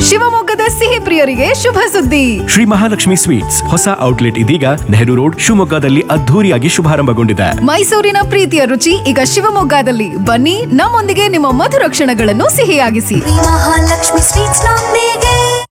ಶಿವಮೊಗ್ಗದ ಸಿಹಿ ಪ್ರಿಯರಿಗೆ ಶುಭ ಸುದ್ದಿ ಶ್ರೀ ಮಹಾಲಕ್ಷ್ಮಿ ಸ್ವೀಟ್ಸ್ ಹೊಸ ಔಟ್ಲೆಟ್ ಇದೀಗ ನೆಹರು ರೋಡ್ ಶಿವಮೊಗ್ಗದಲ್ಲಿ ಅದ್ಧೂರಿಯಾಗಿ ಶುಭಾರಂಭಗೊಂಡಿದೆ ಮೈಸೂರಿನ ಪ್ರೀತಿಯ ರುಚಿ ಈಗ ಶಿವಮೊಗ್ಗದಲ್ಲಿ ಬನ್ನಿ ನಮ್ಮೊಂದಿಗೆ ನಿಮ್ಮ ಮಧುರ ಕ್ಷಣಗಳನ್ನು ಸಿಹಿಯಾಗಿಸಿ ಮಹಾಲಕ್ಷ್ಮಿ ಸ್ವೀಟ್ಸ್ ನೊಂದಿಗೆ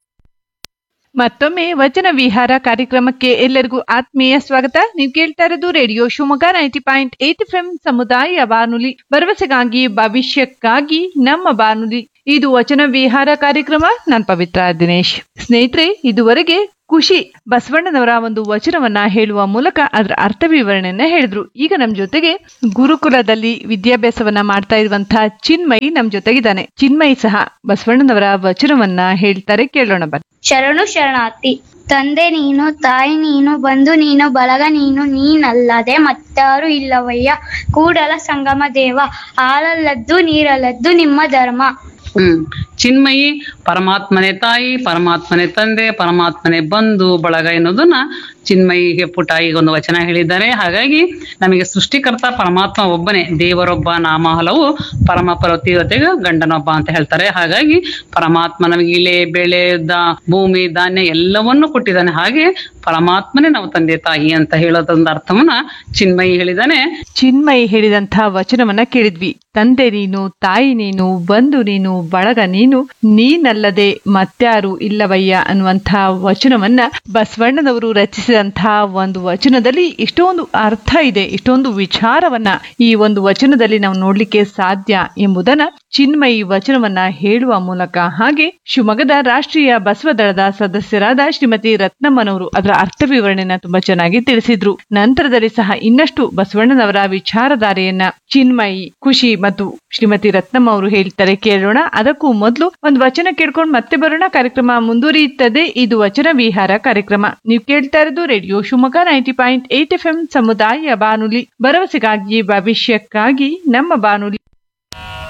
ಮತ್ತೊಮ್ಮೆ ವಚನ ವಿಹಾರ ಕಾರ್ಯಕ್ರಮಕ್ಕೆ ಎಲ್ಲರಿಗೂ ಆತ್ಮೀಯ ಸ್ವಾಗತ ನೀವು ಕೇಳ್ತಾ ಇರೋದು radio Shivamogga ninety point eight F ಸಮುದಾಯ ಬಾನುಲಿ ಭರವಸೆಗಾಗಿ ಭವಿಷ್ಯಕ್ಕಾಗಿ ನಮ್ಮ ಬಾನುಲಿ ಇದು ವಚನ ವಿಹಾರ ಕಾರ್ಯಕ್ರಮ ನಾನು ಪವಿತ್ರ ದಿನೇಶ್ ಸ್ನೇಹಿತರೆ ಇದುವರೆಗೆ ಖುಷಿ ಬಸವಣ್ಣನವರ ಒಂದು ವಚನವನ್ನ ಹೇಳುವ ಮೂಲಕ ಅದರ ಅರ್ಥ ವಿವರಣೆಯನ್ನ ಹೇಳಿದ್ರು ಈಗ ನಮ್ ಜೊತೆಗೆ ಗುರುಕುಲದಲ್ಲಿ ವಿದ್ಯಾಭ್ಯಾಸವನ್ನ ಮಾಡ್ತಾ ಇರುವಂತಹ ಚಿನ್ಮಯಿ ನಮ್ ಜೊತೆಗಿದ್ದಾನೆ ಚಿನ್ಮಯಿ ಸಹ ಬಸವಣ್ಣನವರ ವಚನವನ್ನ ಹೇಳ್ತಾರೆ ಕೇಳೋಣ ಬನ್ನಿ ಶರಣು ಶರಣಾರ್ಥಿ ತಂದೆ ನೀನು ತಾಯಿ ನೀನು ಬಂಧು ನೀನು ಬಳಗ ನೀನು ನೀನಲ್ಲದೆ ಮತ್ತಾರು ಇಲ್ಲವಯ್ಯ ಕೂಡಲ ಸಂಗಮ ದೇವ ಹಾಲಲ್ಲದ್ದು ನೀರಲ್ಲದ್ದು ನಿಮ್ಮ ಧರ್ಮ ಹ್ಮ್ ಚಿನ್ಮಯಿ ಪರಮಾತ್ಮನೇ ತಾಯಿ ಪರಮಾತ್ಮನೇ ತಂದೆ ಪರಮಾತ್ಮನೇ ಬಂಧು ಬಳಗ ಎನ್ನುವುದನ್ನ ಚಿನ್ಮಯಿಗೆ ಪುಟ ಈಗ ಒಂದು ವಚನ ಹೇಳಿದ್ದಾರೆ ಹಾಗಾಗಿ ನಮಗೆ ಸೃಷ್ಟಿಕರ್ತ ಪರಮಾತ್ಮ ಒಬ್ಬನೇ ದೇವರೊಬ್ಬ ನಾಮ ಹಲವು ಪರಮ ಪರತಿವತೆಗೆ ಗಂಡನೊಬ್ಬ ಅಂತ ಹೇಳ್ತಾರೆ ಹಾಗಾಗಿ ಪರಮಾತ್ಮ ನಮಗೆ ಇಳೆ ಬೆಳೆ ದ ಭೂಮಿ ಧಾನ್ಯ ಎಲ್ಲವನ್ನೂ ಕೊಟ್ಟಿದ್ದಾನೆ ಹಾಗೆ ಪರಮಾತ್ಮನೇ ನಾವು ತಂದೆ ತಾಯಿ ಅಂತ ಹೇಳೋದೊಂದು ಅರ್ಥವನ್ನ ಚಿನ್ಮಯಿ ಹೇಳಿದಾನೆ ಚಿನ್ಮಯಿ ಹೇಳಿದಂತಹ ವಚನವನ್ನ ಕೇಳಿದ್ವಿ ತಂದೆ ನೀನು ತಾಯಿ ನೀನು ಬಂಧು ನೀನು ಬಳಗ ನೀನು ನೀನಲ್ಲದೆ ಮತ್ಯಾರು ಇಲ್ಲವಯ್ಯ ಅನ್ನುವಂತಹ ವಚನವನ್ನ ಬಸವಣ್ಣನವರು ರಚಿಸಿದಂತಹ ಒಂದು ವಚನದಲ್ಲಿ ಇಷ್ಟೊಂದು ಅರ್ಥ ಇದೆ ಇಷ್ಟೊಂದು ವಿಚಾರವನ್ನ ಈ ಒಂದು ವಚನದಲ್ಲಿ ನಾವು ನೋಡ್ಲಿಕ್ಕೆ ಸಾಧ್ಯ ಎಂಬುದನ್ನ ಚಿನ್ಮಯಿ ವಚನವನ್ನ ಹೇಳುವ ಮೂಲಕ ಹಾಗೆ ಶಿವಮೊಗ್ಗದ ರಾಷ್ಟ್ರೀಯ ಬಸವ ದಳದ ಸದಸ್ಯರಾದ ಶ್ರೀಮತಿ ರತ್ನಮ್ಮನವರು ಅದರ ಅರ್ಥ ವಿವರಣೆಯನ್ನ ತುಂಬಾ ಚೆನ್ನಾಗಿ ತಿಳಿಸಿದ್ರು ನಂತರದಲ್ಲಿ ಸಹ ಇನ್ನಷ್ಟು ಬಸವಣ್ಣನವರ ವಿಚಾರಧಾರೆಯನ್ನ ಚಿನ್ಮಯಿ ಖುಷಿ ಮತ್ತು ಶ್ರೀಮತಿ ರತ್ನಮ್ಮ ಅವರು ಹೇಳ್ತಾರೆ ಕೇಳೋಣ ಅದಕ್ಕೂ ಮೊದಲು ಒಂದು ವಚನ ಕೇಳ್ಕೊಂಡು ಮತ್ತೆ ಬರೋಣ ಕಾರ್ಯಕ್ರಮ ಮುಂದುವರಿಯುತ್ತದೆ ಇದು ವಚನ ವಿಹಾರ ಕಾರ್ಯಕ್ರಮ ನೀವು ಕೇಳ್ತಾ ಇರೋದು radio Shivamogga ninety point eight F M ಸಮುದಾಯ ಬಾನುಲಿ ಭರವಸೆಗಾಗಿ ಭವಿಷ್ಯಕ್ಕಾಗಿ ನಮ್ಮ ಬಾನುಲಿ